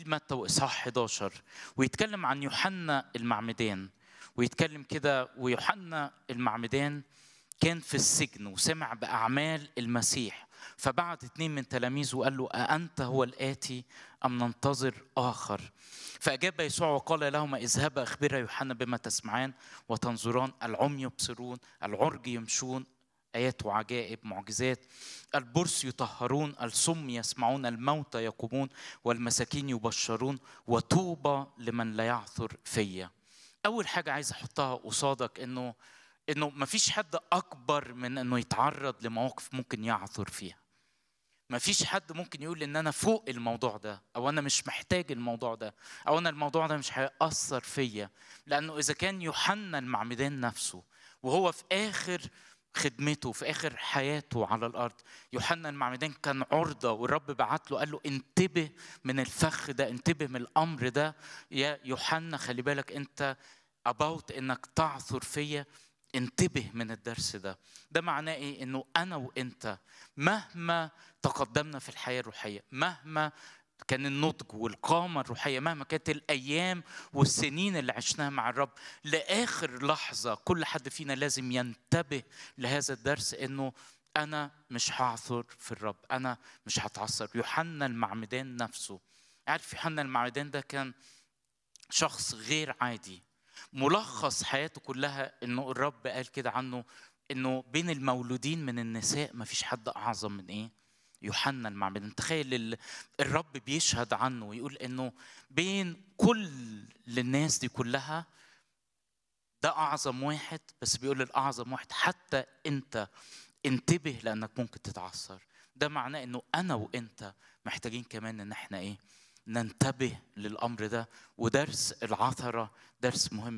انجيل متى واصحاح 11 ويتكلم عن يوحنا المعمدان ويتكلم كده ويوحنا المعمدان كان في السجن وسمع باعمال المسيح فبعت اتنين من تلاميذه وقال له أأنت هو الآتي أم ننتظر آخر فأجاب يسوع وقال لهما اذهبا أخبرا يوحنا بما تسمعان وتنظران العمي يبصرون العرج يمشون آيات وعجائب معجزات البرص يطهرون الصم يسمعون الموتى يقومون والمساكين يبشرون وطوبى لمن لا يعثر فيا أول حاجة عايز أحطها قصادك إنه إنه مفيش حد أكبر من إنه يتعرض لمواقف ممكن يعثر فيها مفيش حد ممكن يقول ان انا فوق الموضوع ده او انا مش محتاج الموضوع ده او انا الموضوع ده مش هيأثر فيا لانه اذا كان يوحنا المعمدان نفسه وهو في اخر خدمته في اخر حياته على الارض يوحنا المعمدان كان عرضه والرب بعت له قال له انتبه من الفخ ده انتبه من الامر ده يا يوحنا خلي بالك انت about انك تعثر فيا انتبه من الدرس ده ده معناه ايه انه انا وانت مهما تقدمنا في الحياه الروحيه مهما كان النضج والقامة الروحية مهما كانت الأيام والسنين اللي عشناها مع الرب لآخر لحظة كل حد فينا لازم ينتبه لهذا الدرس إنه أنا مش هعثر في الرب أنا مش هتعثر يوحنا المعمدان نفسه عارف يوحنا المعمدان ده كان شخص غير عادي ملخص حياته كلها انه الرب قال كده عنه انه بين المولودين من النساء ما فيش حد اعظم من ايه يوحنا المعمدان تخيل الرب بيشهد عنه ويقول انه بين كل الناس دي كلها ده اعظم واحد بس بيقول الاعظم واحد حتى انت انتبه لانك ممكن تتعثر ده معناه انه انا وانت محتاجين كمان ان احنا ايه ننتبه للامر ده ودرس العثره درس مهم